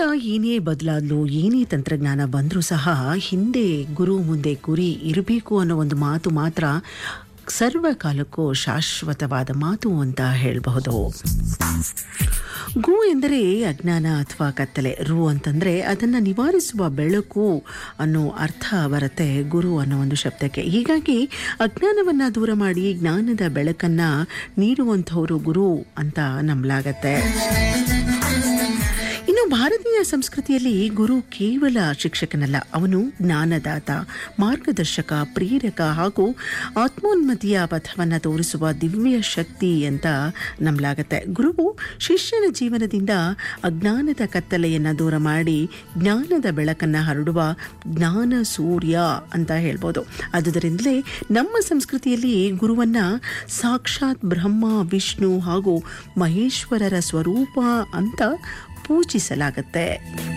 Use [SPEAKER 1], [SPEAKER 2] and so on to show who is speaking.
[SPEAKER 1] ಏನೇ ಬದಲಾದ್ಲು ಏನೇ ತಂತ್ರಜ್ಞಾನ ಬಂದರೂ ಸಹ ಹಿಂದೆ ಗುರು ಮುಂದೆ ಗುರಿ ಇರಬೇಕು ಅನ್ನೋ ಒಂದು ಮಾತು ಮಾತ್ರ ಸರ್ವಕಾಲಕ್ಕೂ ಶಾಶ್ವತವಾದ ಮಾತು ಅಂತ ಹೇಳಬಹುದು ಗು ಎಂದರೆ ಅಜ್ಞಾನ ಅಥವಾ ಕತ್ತಲೆ ರು ಅಂತಂದರೆ ಅದನ್ನು ನಿವಾರಿಸುವ ಬೆಳಕು ಅನ್ನೋ ಅರ್ಥ ಬರುತ್ತೆ ಗುರು ಅನ್ನೋ ಒಂದು ಶಬ್ದಕ್ಕೆ ಹೀಗಾಗಿ ಅಜ್ಞಾನವನ್ನು ದೂರ ಮಾಡಿ ಜ್ಞಾನದ ಬೆಳಕನ್ನು ನೀಡುವಂಥವರು ಗುರು ಅಂತ ನಂಬಲಾಗತ್ತೆ ಇನ್ನು ಭಾರತೀಯ ಸಂಸ್ಕೃತಿಯಲ್ಲಿ ಗುರು ಕೇವಲ ಶಿಕ್ಷಕನಲ್ಲ ಅವನು ಜ್ಞಾನದಾತ ಮಾರ್ಗದರ್ಶಕ ಪ್ರೇರಕ ಹಾಗೂ ಆತ್ಮೋನ್ಮತಿಯ ಪಥವನ್ನು ತೋರಿಸುವ ದಿವ್ಯ ಶಕ್ತಿ ಅಂತ ನಂಬಲಾಗತ್ತೆ ಗುರುವು ಶಿಷ್ಯನ ಜೀವನದಿಂದ ಅಜ್ಞಾನದ ಕತ್ತಲೆಯನ್ನು ದೂರ ಮಾಡಿ ಜ್ಞಾನದ ಬೆಳಕನ್ನು ಹರಡುವ ಜ್ಞಾನ ಸೂರ್ಯ ಅಂತ ಹೇಳ್ಬೋದು ಆದುದರಿಂದಲೇ ನಮ್ಮ ಸಂಸ್ಕೃತಿಯಲ್ಲಿ ಗುರುವನ್ನ ಸಾಕ್ಷಾತ್ ಬ್ರಹ್ಮ ವಿಷ್ಣು ಹಾಗೂ ಮಹೇಶ್ವರರ ಸ್ವರೂಪ ಅಂತ ಪೂಜಿಸಲಾಗುತ್ತೆ